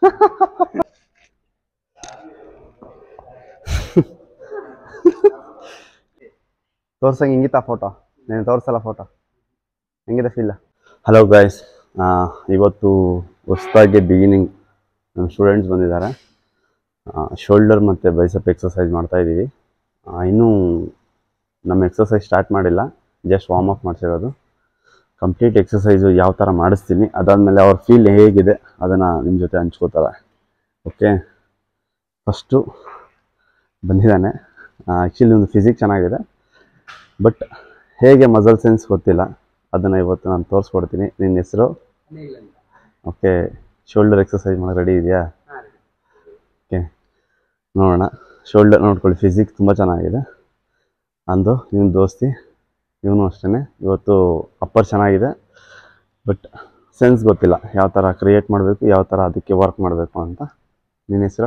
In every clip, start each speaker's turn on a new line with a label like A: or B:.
A: ತೋರ್ಸಂಗೆ ಹಿಂಗಿತ್ತ ಫೋಟೋ ನೀನು ತೋರ್ಸಲ್ಲ ಫೋಟೋ ಹೆಂಗಿದೆ ಫೀಲ್ ಹಲೋ ಗೈಸ್ ಇವತ್ತು ಹೊಸ್ದಾಗಿ ಬಿಗಿನಿಂಗ್ ನಮ್ಮ ಸ್ಟೂಡೆಂಟ್ಸ್ ಬಂದಿದ್ದಾರೆ ಶೋಲ್ಡರ್ ಮತ್ತು ಬೈಸಪ್ ಎಕ್ಸಸೈಸ್ ಮಾಡ್ತಾ ಇದ್ದೀವಿ ಇನ್ನೂ ನಮ್ಮ ಎಕ್ಸಸೈಸ್ ಸ್ಟಾರ್ಟ್ ಮಾಡಿಲ್ಲ ಜಸ್ಟ್ ವಾರ್ಮ್ ಅಪ್ ಮಾಡಿಸಿರೋದು ಕಂಪ್ಲೀಟ್ ಎಕ್ಸಸೈಸು ಯಾವ ಥರ ಮಾಡಿಸ್ತೀನಿ ಅದಾದಮೇಲೆ ಅವ್ರ ಫೀಲ್ ಹೇಗಿದೆ ಅದನ್ನು ನಿಮ್ಮ ಜೊತೆ ಹಂಚ್ಕೋತಾರೆ ಓಕೆ ಫಸ್ಟು ಬಂದಿದ್ದಾನೆ ಆ್ಯಕ್ಚುಲಿ ಒಂದು ಫಿಸಿಕ್ ಚೆನ್ನಾಗಿದೆ ಬಟ್ ಹೇಗೆ ಮಸಲ್ ಸೆನ್ಸ್ ಗೊತ್ತಿಲ್ಲ ಅದನ್ನು ಇವತ್ತು ನಾನು ತೋರಿಸ್ಕೊಡ್ತೀನಿ ನಿನ್ನ ಹೆಸರು ಓಕೆ ಶೋಲ್ಡರ್ ಎಕ್ಸಸೈಸ್ ಮಾಡೋಕೆ ರೆಡಿ ಇದೆಯಾ ಓಕೆ ನೋಡೋಣ ಶೋಲ್ಡರ್ ನೋಡ್ಕೊಳ್ಳಿ ಫಿಸಿಕ್ ತುಂಬ ಚೆನ್ನಾಗಿದೆ ಅಂದು ಇವನು ದೋಸ್ತಿ ಇವನು ಅಷ್ಟೇ ಇವತ್ತು ಅಪ್ಪರ್ ಚೆನ್ನಾಗಿದೆ ಬಟ್ ಸೆನ್ಸ್ ಗೊತ್ತಿಲ್ಲ ಯಾವ ಥರ ಕ್ರಿಯೇಟ್ ಮಾಡಬೇಕು ಯಾವ ಥರ ಅದಕ್ಕೆ ವರ್ಕ್ ಮಾಡಬೇಕು ಅಂತ ನಿನ್ನ ಹೆಸರು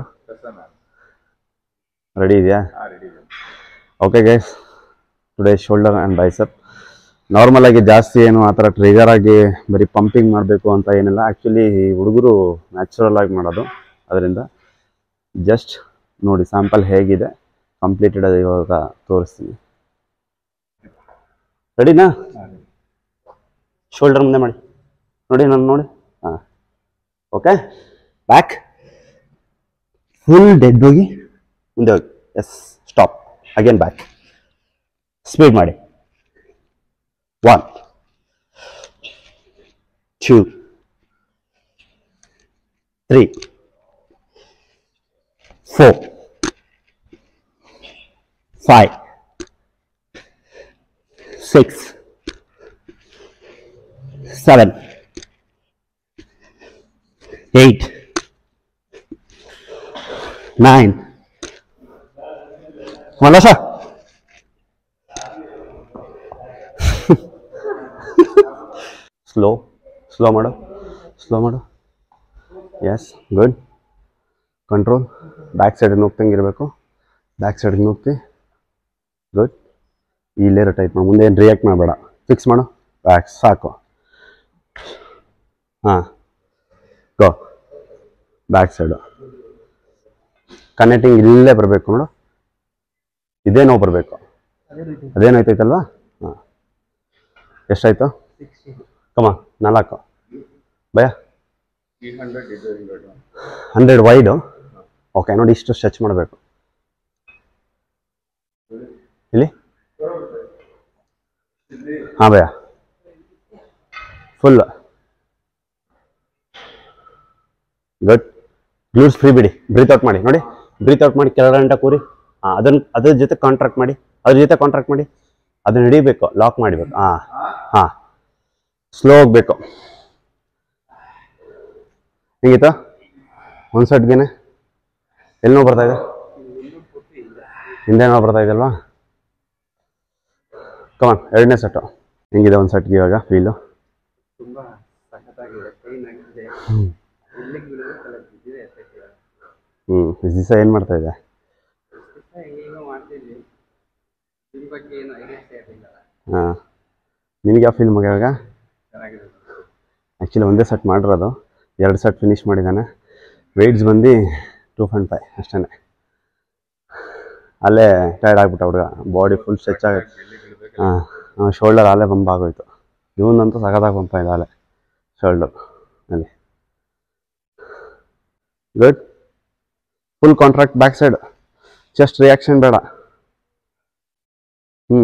A: ರೆಡಿ ಇದೆಯಾ okay guys today shoulder and bicep normal ಆಗಿ ಜಾಸ್ತಿ ಏನು ಆ ಥರ ಟ್ರಿಗರ್ ಆಗಿ ಬರೀ ಪಂಪಿಂಗ್ ಮಾಡಬೇಕು ಅಂತ ಏನಿಲ್ಲ ಆ್ಯಕ್ಚುಲಿ ಹುಡುಗರು ನ್ಯಾಚುರಲ್ ಆಗಿ ಮಾಡೋದು ಅದರಿಂದ ಜಸ್ಟ್ ನೋಡಿ ಸ್ಯಾಂಪಲ್ ಹೇಗಿದೆ ಕಂಪ್ಲೀಟೆಡ್ ಅದು ಇವಾಗ ತೋರಿಸ್ತೀನಿ ರೆಡಿನಾ ಶೋಲ್ಡರ್ ಮುಂದೆ ಮಾಡಿ ನೋಡಿ ನಾನು ನೋಡಿ ಹಾಂ ಓಕೆ ಬ್ಯಾಕ್ ಫುಲ್ ಡೆಡ್ ಹೋಗಿ ಮುಂದೆ ಹೋಗಿ yes stop again back speed ಮಾಡಿ one two three four five six seven eight nine ಮಲ್ಲ ಸರ್ ಸ್ಲೋ ಸ್ಲೋ ಮಾಡು ಸ್ಲೋ ಮಾಡು yes good control back side ನುಗ್ತಂಗೆ ಇರಬೇಕು ಬ್ಯಾಕ್ ಸೈಡ್ ನುಗ್ತಿ ಗುಡ್ ಇಲ್ಲೇರೋ ಟೈಪ್ ಮಾಡು ಮುಂದೆ ಏನು ರಿಯಾಕ್ಟ್ ಮಾಡಬೇಡ ಫಿಕ್ಸ್ ಮಾಡು ಬ್ಯಾಕ್ ಸಾಕು ಹಾಂ ಗೋ ಬ್ಯಾಕ್ ಸೈಡು ಕನೆಕ್ಟಿಂಗ್ ಇಲ್ಲೇ ಬರಬೇಕು ನೋಡು ಇದೇ ನೋವು ಬರಬೇಕು ಅದೇನಾಯ್ತೈತಲ್ವಾ ಹಾಂ ಎಷ್ಟಾಯ್ತು ಕಮ ನಾಲ್ಕು ಭಯ ಹಂಡ್ರೆಡ್ ವೈಡು ಓಕೆ ನೋಡಿ ಇಷ್ಟು ಸ್ಟ್ರೆಚ್ ಮಾಡಬೇಕು ಇಲ್ಲಿ ಹಾಂ ಭಯ ಫುಲ್ ಗುಡ್ ಗ್ಲೂಸ್ ಫ್ರೀ ಬಿಡಿ ಬ್ರೀತ್ ಔಟ್ ಮಾಡಿ ನೋಡಿ ಬ್ರೀತ್ ಔಟ್ ಮಾಡಿ ಕೆಳಗಡೆ ಗಂಟ ಕೂರಿ ಹಾಂ ಅದನ್ನ ಅದ್ರ ಜೊತೆ ಕಾಂಟ್ರಾಕ್ಟ್ ಮಾಡಿ ಅದ್ರ ಜೊತೆ ಕಾಂಟ್ರಾಕ್ಟ್ ಮಾಡಿ ಅದನ್ನ ಹಿಡಿಬೇಕು ಲಾಕ್ ಮಾಡಿಬೇಕು ಹಾಂ ಹಾಂ ಸ್ಲೋ ಹೋಗ್ಬೇಕು ಹೆಂಗಿತ್ತು ಒಂದು ಸೆಟ್ಗೆನೆ ಎಲ್ಲಿ ನೋವು ಬರ್ತಾ ಇದೆ ಹಿಂದೆ ನೋವು ಬರ್ತಾ ಇದೆ ಅಲ್ವಾ ಕಮಾನ್ ಎರಡನೇ ಸೆಟ್ಟು ಹೆಂಗಿದೆ ಒಂದು ಸೆಟ್ಗೆ ಇವಾಗ ಫೀಲು
B: ತುಂಬಾ ಸಖತ್ತಾಗಿದೆ ಪೈನ್ ಆಗಿದೆ ಎಲ್ಲಿಗೆ ಬೀಳೋದು ತಲೆ ಬಿದ್ದಿದೆ ಎಫೆಕ್ಟ್
A: ಹ್ಞೂ ಇಷ್ಟು ದಿವಸ ಏನು ಮಾಡ್ತಾ ಇದೆ
B: ಹೆಂಗೇಗೋ ಮಾಡ್ತಿದ್ವಿ ಇದ್ರ ಬಗ್ಗೆ ಏನು ಐಡಿಯಾಸ್ ಇರಲಿಲ್ಲ
A: ಹಾಂ ನಿನಗೆ ಯಾವ ಫೀಲ್ ಮಗ ಇವಾಗ
B: ಚೆನ್ನಾಗಿದೆ
A: ಆ್ಯಕ್ಚುಲಿ ಒಂದೇ ಸೆಟ್ ಮಾಡಿರೋದು ಎರಡು ಸೆಟ್ ಫಿನಿಶ್ ಮಾಡಿದ್ದಾನೆ ವೆಯ್ಟ್ಸ್ ಬಂದು ಟೂ ಪಾಯಿಂಟ್ ಫೈವ್ ಅಷ್ಟೇ ಅಲ್ಲೇ ಟೈರ್ಡ್ ಆಗ್ಬಿಟ್ಟ ಹುಡುಗ ಬಾಡಿ ಫುಲ್ ಸ್ಟ್ರೆಚ್ ಆಗುತ್ತೆ ಹಾಂ ಶೋಲ್ಡರ್ ಅಲ್ಲೇ ಬಂಪ್ ಆಗೋಯ್ತು ಇವನಂತೂ ಸಖತ್ತಾಗಿ ಬಂಪ ಇದೆ ಅಲ್ಲೇ ಶೋಲ್ಡರ್ ಅಲ್ಲಿ good full contract back side just reaction ಬೇಡ ಹ್ಞೂ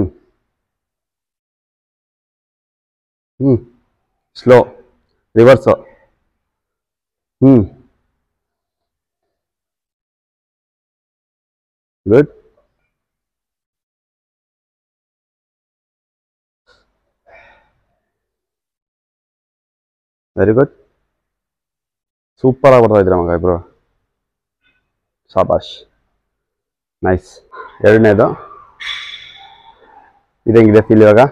A: ಹ್ಞೂ ಸ್ಲೋ ರಿವರ್ಸು ಹ್ಞೂ ಗುಡ್ ವೆರಿ ಗುಡ್ ಸೂಪರ್ ಆಗಿ ಬರ್ತಾ ಇದ್ದೀರ ಮಗ ಇಬ್ರು ಶಾಬಾಷ್ ನೈಸ್ ಎರಡನೇದು ಇದಂಗಿದೆ ಫೀಲ್ ಇವಾಗ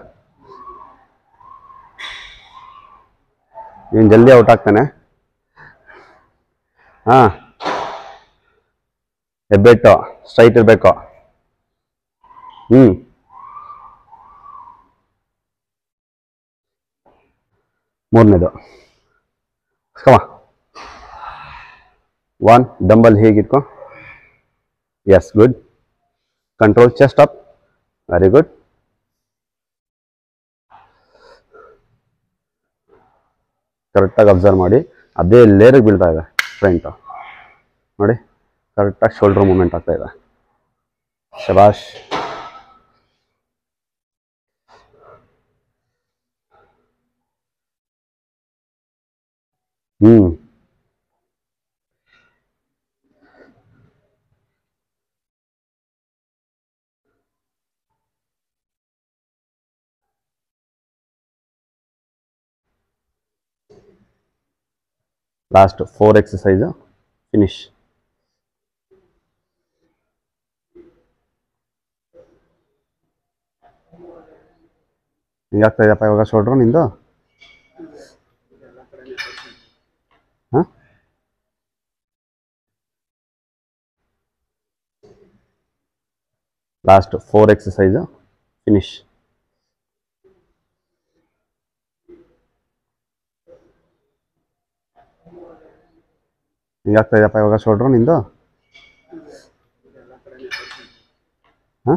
A: ನೀನು ಜಲ್ದಿ ಔಟ್ ಆಗ್ತಾನೆ ಹಾಂ ಹೆಬ್ಬೆಟ್ಟು ಸ್ಟ್ರೈಟ್ ಇರಬೇಕು ಹ್ಞೂ ಮೂರನೇದು ಕಮ ಒನ್ ಡಂಬಲ್ ಹೇಗಿಟ್ಕೊ yes good control chest up very good ಕರೆಕ್ಟಾಗಿ ಅಬ್ಸರ್ವ್ ಮಾಡಿ ಅದೇ ಲೇರಿಗೆ ಬೀಳ್ತಾ ಇದೆ ಫ್ರಂಟ್ ನೋಡಿ ಕರೆಕ್ಟಾಗಿ ಶೋಲ್ಡರ್ ಮೂಮೆಂಟ್ ಆಗ್ತಾ ಇದೆ ಶಬಾಷ್ hmm last four exercise finish ಹಿಂಗಾಗ್ತಾ ಇದೆಯಪ್ಪ ಇವಾಗ ಶೋಲ್ಡ್ರು ನಿಂದು ಹಾಂ ಲಾಸ್ಟ್ ಫೋರ್ ಎಕ್ಸಸೈಸ್ ಫಿನಿಶ್ ಹಿಂಗಾಗ್ತಾ ಇದೆಯಪ್ಪ ಇವಾಗ ಶೋಲ್ಡ್ರು ನಿಂದು ಹಾಂ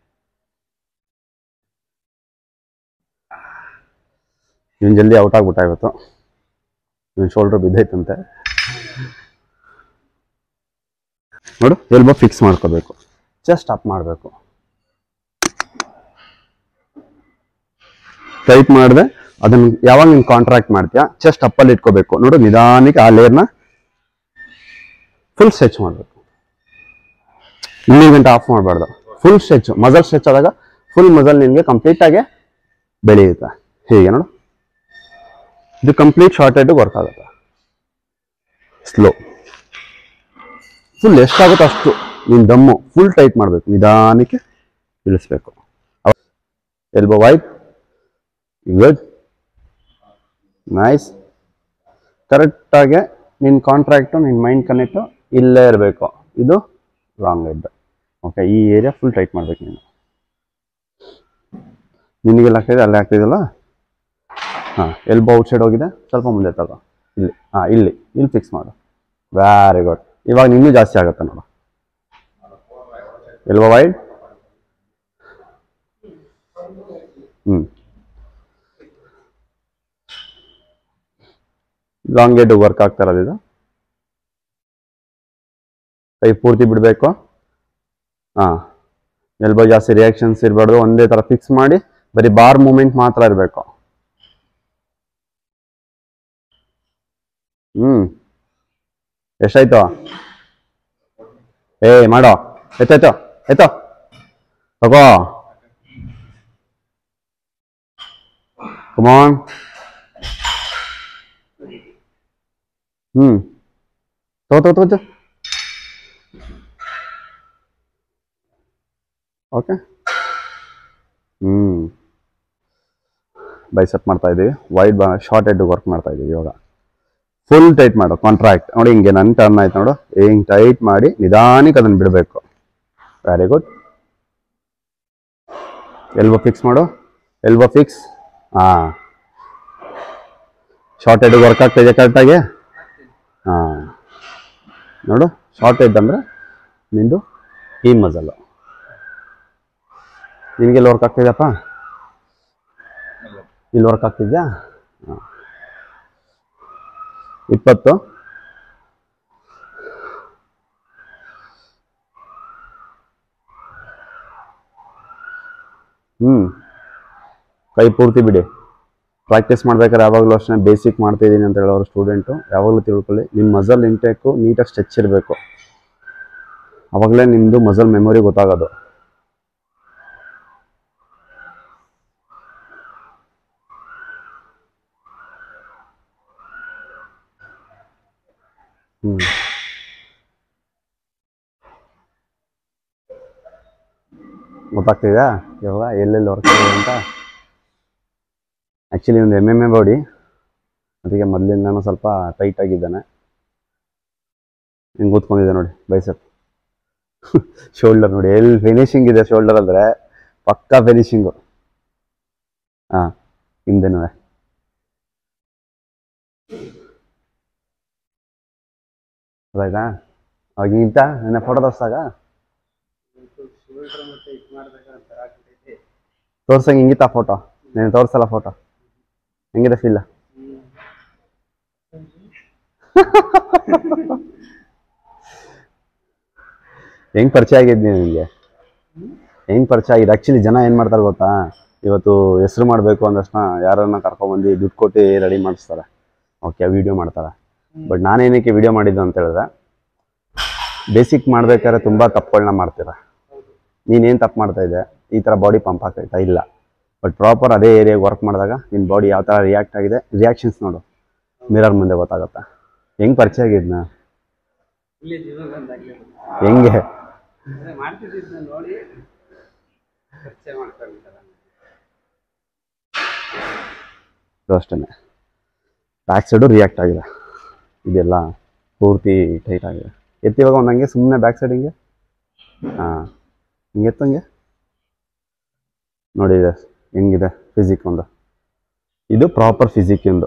A: ಇವನು ಜಲ್ದಿ ಔಟ್ ಆಗ್ಬಿಟ್ಟ ಇವತ್ತು ಇವನ್ ಶೋಲ್ಡ್ರ್ ಬಿದ್ದೈತಂತೆ ನೋಡು ಎಲ್ಬೋ ಫಿಕ್ಸ್ ಮಾಡ್ಕೋಬೇಕು ಚೆಸ್ಟ್ ಅಪ್ ಮಾಡಬೇಕು ಟೈಟ್ ಮಾಡಿದೆ ಅದನ್ನ ಯಾವಾಗ ನೀನು ಕಾಂಟ್ರಾಕ್ಟ್ ಮಾಡ್ತೀಯಾ ಚೆಸ್ಟ್ ಅಪ್ಪಲ್ಲಿ ಇಟ್ಕೋಬೇಕು ನೋಡು ನಿಧಾನಕ್ಕೆ ಆ ಲೇಯರ್ನ ಫುಲ್ ಸ್ಟ್ರೆಚ್ ಮಾಡಬೇಕು ಇಲ್ಲಿ ಗಂಟೆ ಆಫ್ ಮಾಡಬಾರ್ದು ಫುಲ್ ಸ್ಟ್ರೆಚ್ ಮಜಲ್ ಸ್ಟ್ರೆಚ್ ಆದಾಗ ಫುಲ್ ಮಜಲ್ ನಿನಗೆ ಕಂಪ್ಲೀಟಾಗಿ ಬೆಳೆಯುತ್ತೆ ಹೀಗೆ ನೋಡು ಇದು ಕಂಪ್ಲೀಟ್ ಶಾರ್ಟೆಡ್ ವರ್ಕ್ ಆಗುತ್ತೆ ಸ್ಲೋ ಫುಲ್ ಎಷ್ಟಾಗುತ್ತೋ ಅಷ್ಟು ನೀನು ದಮ್ಮು ಫುಲ್ ಟೈಟ್ ಮಾಡಬೇಕು ನಿಧಾನಕ್ಕೆ ಇಳಿಸ್ಬೇಕು ಎಲ್ಬೋ ವೈಟ್ ಗುಡ್ ನೈಸ್ ಕರೆಕ್ಟಾಗಿ ನಿನ್ನ ಕಾಂಟ್ರಾಕ್ಟು ನಿನ್ನ ಮೈಂಡ್ ಕನೆಕ್ಟು ಇಲ್ಲೇ ಇರಬೇಕು ಇದು ರಾಂಗ್ ಹೆಡ್ ಓಕೆ ಈ ಏರಿಯಾ ಫುಲ್ ಟೈಟ್ ಮಾಡ್ಬೇಕು ನೀನು ನಿನಗೆಲ್ಲ ಆಗ್ತಿದೆ ಅಲ್ಲೇ ಆಗ್ತಿದೆಯಲ್ಲ ಹಾಂ ಎಲ್ಬೋ ಔಟ್ ಸೈಡ್ ಹೋಗಿದೆ ಸ್ವಲ್ಪ ಮುಂದೆ ತಗೋ ಇಲ್ಲಿ ಹಾಂ ಇಲ್ಲಿ ಇಲ್ಲಿ ಫಿಕ್ಸ್ ಮಾಡು ವೆರಿ ಗುಡ್ ಇವಾಗ ಇನ್ನೂ ಜಾಸ್ತಿ ಆಗುತ್ತೆ ನೋಡು ಎಲ್ಬೋ ವೈಡ್ ಹ್ಞೂ ಲಾಂಗ್ ಹೆಡ್ ವರ್ಕ್ ಆಗ್ತಾ ಇರೋದು ಇದು ಕೈ ಪೂರ್ತಿ ಬಿಡಬೇಕು ಹಾಂ ಎಲ್ಬೋ ಜಾಸ್ತಿ ರಿಯಾಕ್ಷನ್ಸ್ ಇರಬಾರ್ದು ಒಂದೇ ಥರ ಫಿಕ್ಸ್ ಮಾಡಿ ಬರೀ ಬಾರ್ ಮೂಮೆಂಟ್ ಮಾತ್ರ ಇರಬೇಕು ಹ್ಞೂ ಎಷ್ಟಾಯ್ತು ಏ ಮಾಡೋ ಎತ್ತಾಯ್ತು ಆಯ್ತು ತಗೋ ಕಮಾನ್ ಹ್ಞೂ ತಗೋ ತಗೋ ತಗೋ ಓಕೆ ಹ್ಞೂ ಬೈಸೆಪ್ ಮಾಡ್ತಾ ಇದ್ದೀವಿ ವೈಡ್ ಬಾ ಶಾರ್ಟ್ ಹೆಡ್ ವರ್ಕ್ ಮಾಡ್ತಾ ಇದ್ದೀವಿ ಇವಾಗ ಫುಲ್ ಟೈಟ್ ಮಾಡು ಕಾಂಟ್ರಾಕ್ಟ್ ನೋಡಿ ಹಿಂಗೆ ನನ್ನ ಟರ್ನ್ ಆಯ್ತು ನೋಡು ಹಿಂಗೆ ಟೈಟ್ ಮಾಡಿ ನಿಧಾನಕ್ಕೆ ಅದನ್ನು ಬಿಡಬೇಕು ವೆರಿ ಗುಡ್ ಎಲ್ಬೋ ಫಿಕ್ಸ್ ಮಾಡು ಎಲ್ಬೋ ಫಿಕ್ಸ್ ಹಾಂ ಶಾರ್ಟ್ ಹೆಡ್ ವರ್ಕ್ ಆಗ್ತಾ ಇದೆ ಕರೆಕ್ಟಾಗಿ ಹಾಂ ನೋಡು ಶಾರ್ಟ್ ಹೆಡ್ ಅಂದರೆ ನಿಂದು ಈ ಮಜಲ್ಲು ನಿನಗೆಲ್ಲ ವರ್ಕ್ ಆಗ್ತಿದೆಯಪ್ಪ ಇಲ್ಲಿ ವರ್ಕ್ ಆಗ್ತಿದ್ಯಾ ಹಾಂ ಇಪ್ಪತ್ತು ಹ್ಞೂ ಕೈ ಪೂರ್ತಿ ಬಿಡಿ ಪ್ರಾಕ್ಟೀಸ್ ಮಾಡ್ಬೇಕಾದ್ರೆ ಯಾವಾಗಲೂ ಅಷ್ಟೇ ಬೇಸಿಕ್ ಮಾಡ್ತಾ ಇದ್ದೀನಿ ಅಂತ ಹೇಳೋರು ಸ್ಟೂಡೆಂಟು ಯಾವಾಗಲೂ ತಿಳ್ಕೊಳ್ಳಿ ನಿಮ್ಮ ಮಜಲ್ ಇಂಟೇಕು ನೀಟಾಗಿ ಸ್ಟ್ರೆಚ್ ಇರಬೇಕು ಅವಾಗಲೇ ನಿಮ್ಮದು ಮಜಲ್ ಮೆಮೊರಿ ಗೊತ್ತಾಗೋದು ಹ್ಞೂ ಗೊತ್ತಾಗ್ತಿದೆಯಾ ಇವಾಗ ಎಲ್ಲೆಲ್ಲಿ ವರ್ಕ್ ಆಗಿದೆ ಅಂತ ಆ್ಯಕ್ಚುಲಿ ಒಂದು ಎಮ್ ಎಮ್ ಎ ಬಾಡಿ ಅದಕ್ಕೆ ಮೊದಲಿಂದನೂ ಸ್ವಲ್ಪ ಟೈಟ್ ಆಗಿದ್ದಾನೆ ಹಿಂಗೆ ಕೂತ್ಕೊಂಡಿದೆ ನೋಡಿ ಬೈಸಪ್ ಶೋಲ್ಡರ್ ನೋಡಿ ಎಲ್ಲಿ ಫಿನಿಶಿಂಗ್ ಇದೆ ಶೋಲ್ಡರ್ ಅಂದರೆ ಪಕ್ಕಾ ಫಿನಿಶಿಂಗು ಹಾಂ ಹಿಂದೆನೂ ಗೊತ್ತಾಯ್ತಾ ಅವಾಗ ಇಂತ ನನ್ನ ಫೋಟೋ ತೋರ್ಸಾಗ
B: ಶೋಲ್ಡರ್ ಮತ್ತೆ ಇದು ಮಾಡಿದಾಗ ಒಂಥರ ಆಗ್ತೈತೆ
A: ತೋರ್ಸಂಗೆ ಹಿಂಗಿತ್ತ ಫೋಟೋ ನೀನು ತೋರ್ಸಲ್ಲ ಫೋಟೋ ಹೆಂಗಿದೆ ಫೀಲ್ ಹೆಂಗ್ ಪರಿಚಯ ಆಗಿದ್ ನಿನಗೆ ಹೆಂಗ್ ಪರಿಚಯ ಆಗಿದೆ ಆ್ಯಕ್ಚುಲಿ ಜನ ಏನು ಮಾಡ್ತಾರೆ ಗೊತ್ತಾ ಇವತ್ತು ಹೆಸರು ಮಾಡಬೇಕು ಅಂದಷ್ಟು ಯಾರನ್ನ ಕರ್ಕೊಂಬಂದು ದುಡ್ಡು ಕೊಟ್ಟು ರೆಡಿ ಮಾಡಿಸ್ತಾರೆ ಓಕೆ ವಿಡಿಯೋ ಮಾಡ್ತಾರೆ ಬಟ್ ನಾನೇನಕ್ಕೆ ವಿಡಿಯೋ ಮಾಡಿದ್ದು ಅಂತ ಹೇಳಿದ್ರೆ ಬೇಸಿಕ್ ಮಾಡ್ಬೇಕಾದ್ರೆ ತುಂಬ ತಪ್ಪುಗಳನ್ನ ಮಾಡ್ತೀರ ನೀನೇನು ತಪ್ಪು ಮಾಡ್ತಾ ಇದ್ದೆ ಈ ಥರ ಬಾಡಿ ಪಂಪ್ ಆಗ್ತೈತಾ ಇಲ್ಲ ಬಟ್ ಪ್ರಾಪರ್ ಅದೇ ಏರಿಯಾಗೆ ವರ್ಕ್ ಮಾಡಿದಾಗ ನಿನ್ನ ಬಾಡಿ ಯಾವ ಥರ ರಿಯಾಕ್ಟ್ ಆಗಿದೆ ರಿಯಾಕ್ಷನ್ಸ್ ನೋಡು ಮಿರರ್ ಮುಂದೆ ಗೊತ್ತಾಗುತ್ತೆ ಹೆಂಗೆ ಪರಿಚಯ ಆಗಿದ್ನ
B: ಫುಲ್ಲಿ ಜೀವನ ಬಂದಾಗಲೇ
A: ಹೆಂಗೆ
B: ಮಾಡ್ತಿದ್ದಿದ್ನ ನೋಡಿ ಪರಿಚಯ ಮಾಡ್ಕೊಂಡ್ಬಿಟ್ಟಾರ
A: ಇದು ಅಷ್ಟೇ ಬ್ಯಾಕ್ ಸೈಡು ರಿಯಾಕ್ಟ್ ಆಗಿದೆ ಇದೆಲ್ಲ ಪೂರ್ತಿ ಟೈಟ್ ಆಗಿದೆ ಎತ್ತಿವಾಗ ಒಂದು ಹಂಗೆ ಸುಮ್ಮನೆ ಬ್ಯಾಕ್ ಸೈಡ್ ಹಿಂಗೆ ಹಾಂ ಹಿಂಗೆ ಎತ್ತಂಗೆ ನೋಡಿ ಇದೆ ಹೆಂಗಿದೆ ಫಿಸಿಕ್ ಒಂದು ಇದು ಪ್ರಾಪರ್ ಫಿಸಿಕ್ ಒಂದು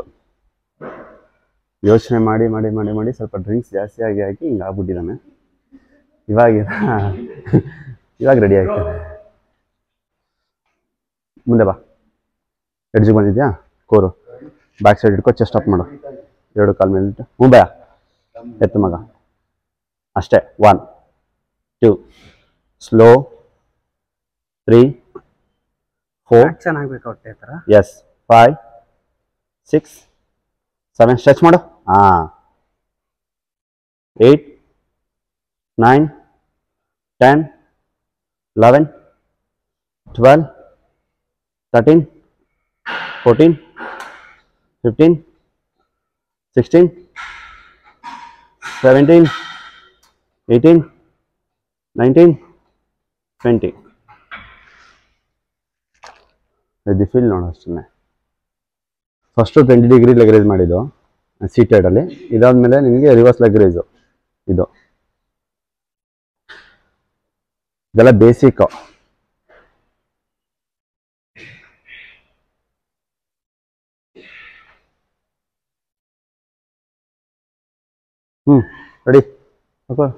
A: ಯೋಚನೆ ಮಾಡಿ ಮಾಡಿ ಮಾಡಿ ಮಾಡಿ ಸ್ವಲ್ಪ ಡ್ರಿಂಕ್ಸ್ ಜಾಸ್ತಿ ಆಗಿ ಆಗಿ ಹಿಂಗೆ ಆಗ್ಬಿಟ್ಟಿದ್ದಾನೆ ಇವಾಗ ಇವಾಗ ರೆಡಿ ಆಗ್ತದೆ ಮುಂದೆ ಬಾ ಎಡ್ಜಿಗೆ ಬಂದಿದ್ಯಾ ಕೋರು ಬ್ಯಾಕ್ ಸೈಡ್ ಇಟ್ಕೊ ಚೆಸ್ಟ್ ಅಪ್ ಮಾಡು ಎರಡು ಕಾಲ್ ಮೇಲೆ ಇಟ್ಟು ಹ್ಞೂ ಭಯ ಎತ್ತು ಮಗ ಅಷ್ಟೇ one two slow three four
B: ಚೆನ್ನಾಗ್ಬೇಕು ಹೊಟ್ಟೆ ಥರ
A: yes five six seven stretch ಮಾಡು ಹಾಂ eight nine ten eleven twelve thirteen fourteen fifteen sixteen seventeen eighteen nineteen twenty ಇದು ಫೀಲ್ ನೋಡು ಅಷ್ಟೇ first twenty degree leg raise ಮಾಡಿದ್ದು ಸೀಟೆಡಲ್ಲಿ ಇದಾದ್ಮೇಲೆ ನಿಮಗೆ ರಿವರ್ಸ್ ಲೆಗ್ ರೈಸು ಇದು ಇದೆಲ್ಲ ಬೇಸಿಕ್ ಹ್ಞೂ ರೆಡಿ ಹಾಕೋ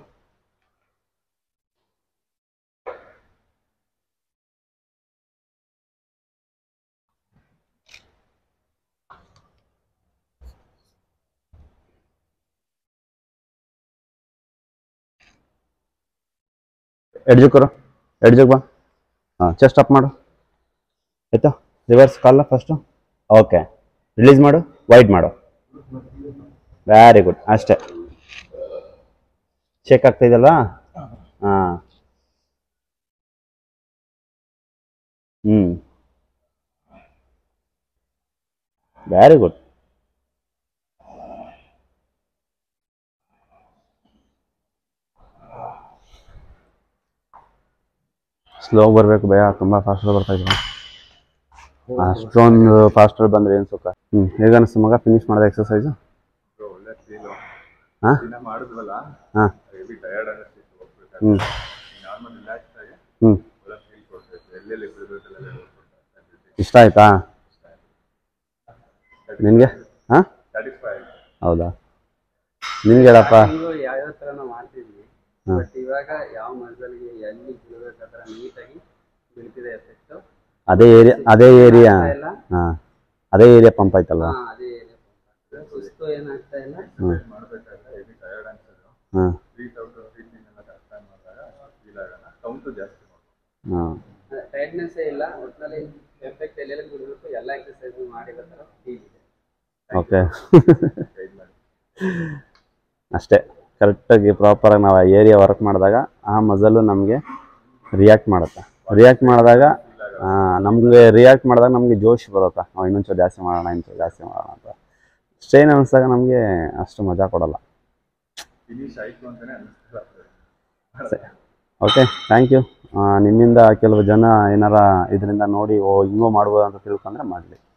A: ಎಡ್ಜು ಕೊರು ಎಡ್ಜುಗೆ ಬಾ ಹಾಂ ಚೆಸ್ಟ್ ಅಪ್ ಮಾಡು ಆಯ್ತಾ ರಿವರ್ಸ್ ಕಾಲ ಫಸ್ಟು ಓಕೆ ರಿಲೀಸ್ ಮಾಡು ವೈಟ್ ಮಾಡು ವೆರಿ ಗುಡ್ ಅಷ್ಟೇ ಚೆಕ್ ಆಗ್ತಾಯಿದಲ್ವಾ ಹಾಂ ಹ್ಞೂ ವೆರಿ ಗುಡ್ ಸ್ಲೋ ಬರಬೇಕು ಭಯ ತುಂಬ ಫಾಸ್ಟರ್ ಬರ್ತಾ ಇದ್ರು ಅಷ್ಟೊಂದು ಫಾಸ್ಟರ್ ಬಂದ್ರೆ ಏನು ಸುಖ ಹ್ಞೂ ಹೇಗೆ ಅನಿಸ್ತು ಮಗ ಫಿನಿಶ್ ಮಾಡಿದೆ ಎಕ್ಸಸೈಸು
C: ಒಳ್ಳೆ ಫೀಲು
B: ಹಾ?
C: ದಿನ ಮಾಡಿದ್ವಲ್ಲ
A: ಹಾಂ
C: ಹೆವಿ ಟಯರ್ಡ್ ಅನ್ನಿಸ್ತಿತ್ತು ಹೋಗ್ಬೇಕಾದ್ರೆ
A: ಹ್ಞೂ
C: ನಾರ್ಮಲ್ ರಿಲ್ಯಾಕ್ಸ್ ಆಗಿ
A: ಹ್ಞೂ
C: ಒಳ್ಳೆ ಫೀಲ್ ಕೊಡ್ತೈತೆ ಎಲ್ಲೆಲ್ಲಿ ಬಿಡಬೇಕಲ್ಲ
A: ಇಷ್ಟ ಆಯ್ತಾ ನಿನಗೆ ಹಾಂ
C: ಸ್ಯಾಟಿಸ್ಫೈ ಆಯ್ತು
A: ಹೌದಾ ನಿನ್ಗೆ ಹೇಳಪ್ಪ
B: ನೀವು ಯಾವ್ಯಾವ ಥರ ನಾವು ಮಾಡ್ತಿದ್ವಿ ಬಟ್ ಇವಾಗ ಯಾವ ಮಜಲ್ಗೆ ಎಲ್ಲಿ ಬೀಳ್ಬೇಕಾದ್ರೆ ನೀಟಾಗಿ ಬೀಳ್ತಿದೆ ಎಫೆಕ್ಟು
A: ಅದೇ ಏರಿಯಾ ಅದೇ ಏರಿಯಾ
B: ಇಲ್ಲ
A: ಹಾಂ ಅದೇ ಏರಿಯಾ ಪಂಪ್ ಆಯ್ತಲ್ವ
B: ಹಾ ಅದೇ ಸುಸ್ತು ಏನಾಗ್ತಾ ಇಲ್ಲ
A: ಹ್ಞೂ
C: ಮಾಡಬೇಕಾದ್ರೆ ಹೆವಿ ಟಯರ್ಡ್ ಅನ್ಸೋದು
A: ಹಾಂ
C: ಬ್ರೀತ್ ಔಟ್ ಬ್ರೀತಿಂಗ್ ಎಲ್ಲ ಕರೆಕ್ಟ್ ಆಗಿ ಮಾಡಿದಾಗ ಫೀಲ್ ಆಗೋಣ ಕೌಂಟು ಜಾಸ್ತಿ ಮಾಡ್ಬೋದು
A: ಹಾಂ
B: ಟೈಟ್ನೆಸ್ಸೇ ಇಲ್ಲ ಒಟ್ಟಿನಲ್ಲಿ ಎಫೆಕ್ಟ್ ಎಲ್ಲೆಲ್ಲಿ ಬಿಡಬೇಕು ಎಲ್ಲ ಎಕ್ಸಸೈಸ್ ಮಾಡಿರೋ ಥರ ಫೀಲ್ ಇದೆ
A: ಓಕೆ
C: ಗೈಡ್ ಮಾಡಿ
A: ಅಷ್ಟೇ ಕರೆಕ್ಟಾಗಿ ಪ್ರಾಪರಾಗಿ ನಾವು ಆ ಏರಿಯಾ ವರ್ಕ್ ಮಾಡಿದಾಗ ಆ ಮಜಲ್ಲು ನಮಗೆ ರಿಯಾಕ್ಟ್ ಮಾಡುತ್ತೆ ರಿಯಾಕ್ಟ್ ಮಾಡಿದಾಗ ನಮಗೆ ರಿಯಾಕ್ಟ್ ಮಾಡಿದಾಗ ನಮಗೆ ಜೋಶ್ ಬರುತ್ತೆ ನಾವು ಇನ್ನೊಂಚೂರು ಜಾಸ್ತಿ ಮಾಡೋಣ ಇನ್ನೊಂಚೂರು ಜಾಸ್ತಿ ಮಾಡೋಣ ಅಂತ ಸ್ಟ್ರೈನ್ ಅನಿಸ್ದಾಗ ನಮಗೆ ಅಷ್ಟು ಮಜಾ ಕೊಡಲ್ಲ
C: ಫಿನಿಶ್ ಆಯ್ತು ಅಂತಾನೆ ಅನಿಸ್ತದೆ
A: ಓಕೆ ಥ್ಯಾಂಕ್ ಯು ನಿಮ್ಮಿಂದ ಕೆಲವು ಜನ ಏನಾರ ಇದರಿಂದ ನೋಡಿ ಓ ಹಿಂಗೂ ಮಾಡ್ಬೋದು ಅಂತ ತಿಳ್ಕೊಂಡ್ರೆ ಮಾಡಲಿ